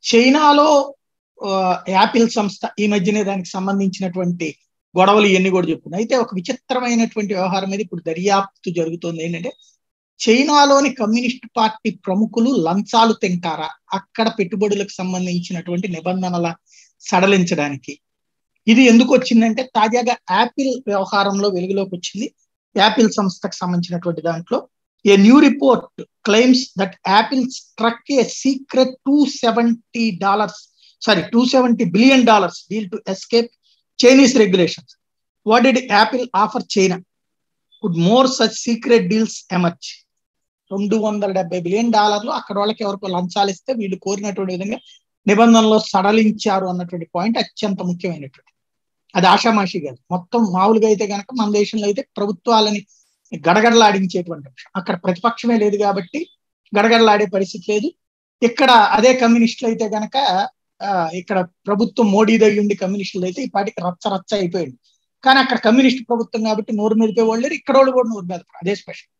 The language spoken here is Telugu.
చైనాలో యాపిల్ సంస్థ ఈ మధ్యనే దానికి సంబంధించినటువంటి గొడవలు ఇవన్నీ కూడా చెప్తున్నాయి అయితే ఒక విచిత్రమైనటువంటి వ్యవహారం మీద ఇప్పుడు దర్యాప్తు జరుగుతుంది ఏంటంటే చైనాలోని కమ్యూనిస్ట్ పార్టీ ప్రముఖులు లంచాలు తింటారా అక్కడ పెట్టుబడులకు సంబంధించినటువంటి నిబంధనల సడలించడానికి ఇది ఎందుకు వచ్చిందంటే తాజాగా యాపిల్ వ్యవహారంలో వెలుగులోకి వచ్చింది యాపిల్ సంస్థకు సంబంధించినటువంటి దాంట్లో a new report claims that Apple struck a secret two seventy dollars sorry two seventy billion dollars deal to escape Chinese regulations what did Apple offer China could more such secret deals emerge రెండు వందల డెబ్బై బిలియన్ డాలర్లు అక్కడ వాళ్ళకి ఎవరికో లంచాలు ఇస్తే వీళ్ళు కోరినటువంటి విధంగా నిబంధనలో సడలించారు అన్నటువంటి పాయింట్ అత్యంత ముఖ్యమైనటువంటి అది ఆషామాషి కాదు మొత్తం మామూలుగా అయితే కనుక మన దేశంలో అయితే ప్రభుత్వాలని గడగడలాడించేటువంటి అంశం అక్కడ ప్రతిపక్షమే లేదు కాబట్టి గడగడలాడే పరిస్థితి లేదు ఇక్కడ అదే కమ్యూనిస్టులు అయితే కనుక ఇక్కడ ప్రభుత్వం మోడీ దగ్గర ఉండి కమ్యూనిస్టులు అయితే ఈ పాటికి రచ్చ రచ్చ అయిపోయింది కానీ అక్కడ కమ్యూనిస్ట్ ప్రభుత్వం కాబట్టి నోరు మెదిపే వాళ్ళు ఇక్కడ వాళ్ళు కూడా నోరు మెదపరు అదే స్పెషల్